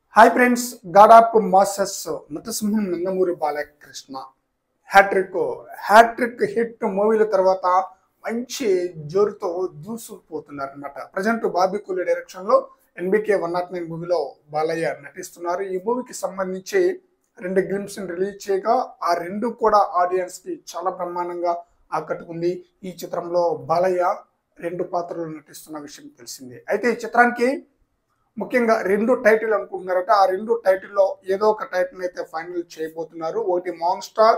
hi friends god of masses నటసింహం Nandamuri Balakrishna hattrick hattrick hit మూవీల తర్వాత మంచి జోరుతో దూసుకుపోతున్నారు అనమాట ప్రజెంట్ బాబీ కూలి డైరెక్షన్ లో ఎన్బికే వన్ నాట్ నైన్ మూవీలో బాలయ్య నటిస్తున్నారు ఈ మూవీకి సంబంధించి రెండు గ్లిమ్స్ రిలీజ్ చేయగా ఆ రెండు కూడా ఆడియన్స్ కి చాలా బ్రహ్మాండంగా ఆకట్టుకుంది ఈ చిత్రంలో బాలయ్య రెండు పాత్రలు నటిస్తున్న విషయం తెలిసింది అయితే ఈ చిత్రానికి ముఖ్యంగా రెండు టైటిల్ అనుకుంటున్నారట ఆ రెండు టైటిల్లో ఏదో ఒక టైటిల్ అయితే ఫైనల్ చేయబోతున్నారు ఒకటి మాన్స్టార్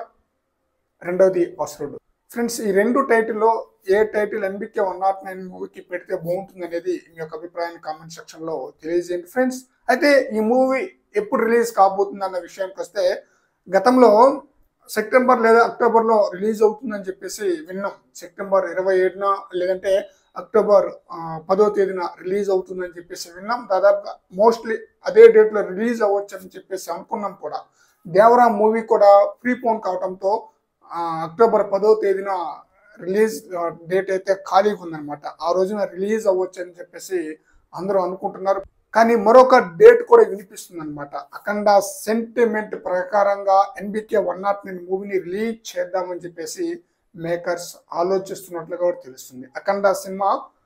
రెండోది అసురుడు ఫ్రెండ్స్ ఈ రెండు టైటిల్లో ఏ title NBK one not nine మూవీకి పెడితే బాగుంటుంది అనేది మీ యొక్క అభిప్రాయాన్ని కామెంట్ సెక్షన్ లో తెలియజేయండి ఫ్రెండ్స్ అయితే ఈ మూవీ ఎప్పుడు రిలీజ్ కాబోతుంది అన్న విషయానికి వస్తే గతంలో సెప్టెంబర్ లేదా అక్టోబర్ లో రిలీజ్ అవుతుందని చెప్పేసి విన్నాం సెప్టెంబర్ ఇరవై ఏడున లేదంటే అక్టోబర్ ఆ, పదో తేదీన రిలీజ్ అవుతుందని చెప్పేసి విన్నాం దాదాపుగా మోస్ట్లీ అదే డేట్ లో రిలీజ్ అవ్వచ్చు అని చెప్పేసి అనుకున్నాం కూడా దేవరా మూవీ కూడా ప్రీపోన్ కావడంతో ఆ, అక్టోబర్ పదో తేదీన రిలీజ్ డేట్ అయితే ఖాళీగా ఉందన్నమాట ఆ రోజున రిలీజ్ అవ్వచ్చు అని చెప్పేసి అందరూ అనుకుంటున్నారు కానీ మరొక డేట్ కూడా వినిపిస్తుంది అనమాట అఖండ సెంటిమెంట్ ప్రకారంగా ఎన్బికే వన్ నాట్ నైన్ మూవీని రిలీజ్ చేద్దామని చెప్పేసి మేకర్స్ ఆలోచిస్తున్నట్లుగా కూడా తెలుస్తుంది అఖండ సినిమా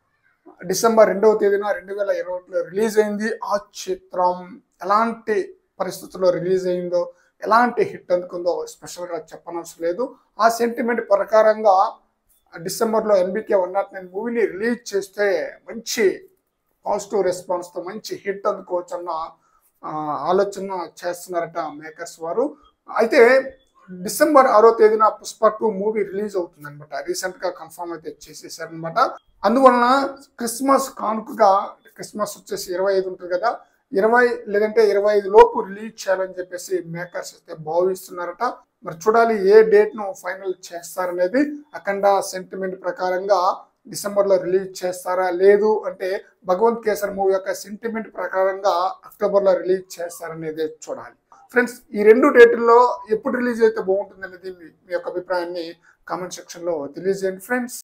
డిసెంబర్ రెండవ తేదీన రెండు వేల ఇరవై ఒకటిలో రిలీజ్ అయింది ఆ చిత్రం ఎలాంటి పరిస్థితుల్లో రిలీజ్ అయిందో ఎలాంటి హిట్ అందుకుందో స్పెషల్గా చెప్పనవసరం లేదు ఆ సెంటిమెంట్ ప్రకారంగా డిసెంబర్లో ఎన్బికే వన్ నాట్ నైన్ మూవీని రిలీజ్ చేస్తే మంచి పాజిటివ్ రెస్పాన్స్తో మంచి హిట్ అందుకోవచ్చు అన్న ఆ, ఆలోచన చేస్తున్నారట మేకర్స్ వారు అయితే డిసెంబర్ ఆరో తేదీన పుష్ప టూ మూవీ రిలీజ్ అవుతుంది అనమాట రీసెంట్ గా కన్ఫర్మ్ అయితే చేసేసారనమాట అందువలన క్రిస్మస్ కానుకగా క్రిస్మస్ వచ్చేసి ఇరవై ఐదు ఉంటుంది కదా ఇరవై లేదంటే ఇరవై ఐదు లోపు రిలీజ్ చేయాలని చెప్పేసి మేకర్స్ అయితే భావిస్తున్నారట మరి చూడాలి ఏ డేట్ ను ఫైనల్ చేస్తారనేది అఖండ సెంటిమెంట్ ప్రకారంగా డిసెంబర్ లో రిలీజ్ చేస్తారా లేదు అంటే భగవంత్ కేసర్ మూవీ యొక్క సెంటిమెంట్ ప్రకారంగా అక్టోబర్ లో రిలీజ్ చేస్తారనేది చూడాలి ఫ్రెండ్స్ ఈ రెండు డేట్ల్లో ఎప్పుడు రిలీజ్ అయితే బాగుంటుంది అనేది మీ మీ యొక్క అభిప్రాయాన్ని కామెంట్ సెక్షన్ లో తెలియజేయండి ఫ్రెండ్స్